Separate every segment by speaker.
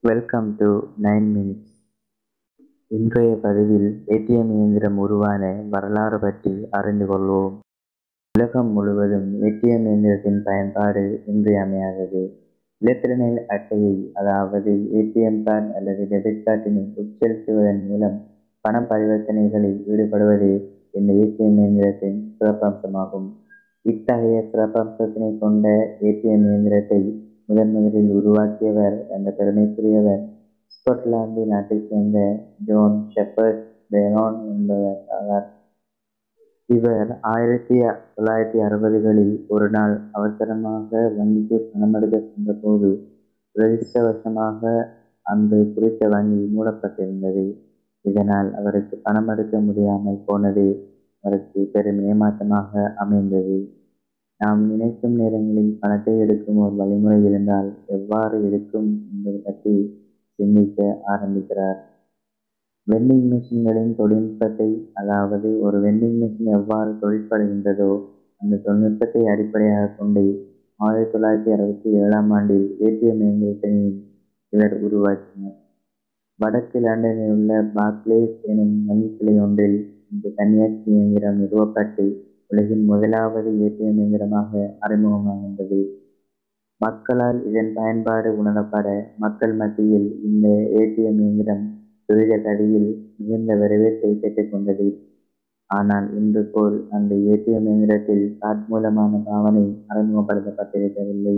Speaker 1: welcome to nine minutes இன்றைய பதிவில் ATM இயந்திரம் உருவான வரலாறு பற்றி அறிந்து கொள்வோம் உலகம் முழுவதும் ஏடிஎம் இயந்திரத்தின் பயன்பாடு இன்றியமையாதது இலத்திரனியல் அட்டையை அதாவது ஏடிஎம் கார்டு அல்லது டெபிட் கார்டினை உட்செலுத்துவதன் மூலம் பண பரிவர்த்தனைகளில் ஈடுபடுவதே இந்த ஏடிஎம் இயந்திரத்தின் சிறப்பம்சமாகும் இத்தகைய சிறப்பம்சத்தினை கொண்ட ஏடிஎம் இயந்திரத்தை முதன் முதலில் உருவாக்கியவர் என்ற பெருமைக்குரியவர் ஸ்கொட்லாந்து நாட்டைச் சேர்ந்த ஜோன் ஷெப்பர்ட் பெரோன் என்பவர் ஆவார் இவர் ஆயிரத்தி தொள்ளாயிரத்தி அறுபதுகளில் ஒரு நாள் அவசரமாக வங்கிக்கு பணம் எடுக்க சென்றபோது துரதிருஷ்டவசமாக அன்று குறித்த வங்கி மூடப்பட்டிருந்தது இதனால் அவருக்கு பணம் எடுக்க முடியாமல் போனது அவருக்கு பெரும் ஏமாற்றமாக அமைந்தது நாம் நினைக்கும் நேரங்களில் பணத்தை எடுக்கும் ஒரு வழிமுறை இருந்தால் எவ்வாறு எடுக்கும் என்பது பற்றி சிந்திக்க ஆரம்பிக்கிறார் வெண்டிங் மிஷின்களின் தொழில்நுட்பத்தை அதாவது ஒரு வெண்டிங் மிஷின் எவ்வாறு தொழிற்படுகின்றதோ அந்த தொழில்நுட்பத்தை அடிப்படையாக கொண்டு ஆயிரத்தி தொள்ளாயிரத்தி அறுபத்தி ஏழாம் ஆண்டில் ஏடிஎம் இயந்திரத்தினை இவர் உருவாக்கினார் வடக்கு லண்டனில் உள்ள பாக்லேஸ் எனும் வங்கிக்கிளை ஒன்றில் இந்த தனியாட்சி இயந்திரம் நிறுவப்பட்டு உலகின் முதலாவது ஏடிஎம் இயந்திரமாக அறிமுகமாகின்றது மக்களால் இதன் பயன்பாடு உணரப்பட மக்கள் மத்தியில் இந்த ஏடிஎம் இயந்திரம் துரித கதியில் மிகுந்த வரவேற்பை பெற்றுக்கொண்டது ஆனால் இன்று போல் அந்த ஏடிஎம் இயந்திரத்தில் கார்ட் மூலமான பாவனை அறிமுகப்படுத்தப்பட்டிருக்கவில்லை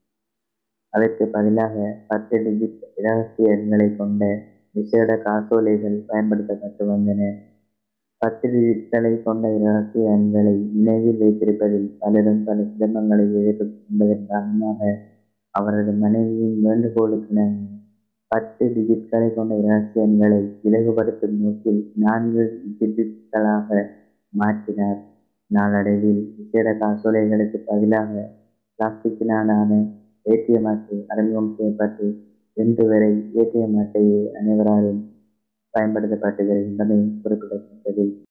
Speaker 1: அதற்கு பதிலாக பத்து டிஜிட் இரகசிய எண்களை கொண்ட விசேட காசோலைகள் பயன்படுத்தப்பட்டு வந்தன பத்து டிஜிட்களை கொண்ட இரகசிய எண்களை நினைவில் வைத்திருப்பதில் பலரும் பல சிரமங்களை எதிர்கொண்டதன் காரணமாக அவரது மனைவியின் வேண்டுகோளுக்கு பத்து டிஜிட்களை கொண்ட இரகசிய எண்களை இலகுபடுத்தும் நோக்கில் நான்கு டிஜிட்களாக மாற்றினார் நாளடைவில் விசேட காசோலைகளுக்கு பதிலாக பிளாஸ்டிக்கினாலான ஏடிஎம் அட்டை அறிமுகம் செய்யப்பட்டு இன்று வரை ஏடிஎம் அட்டையை அனைவராலும் பயன்படுத்தப்பட்டு வருகின்றமை குறிப்பிடத்தக்கது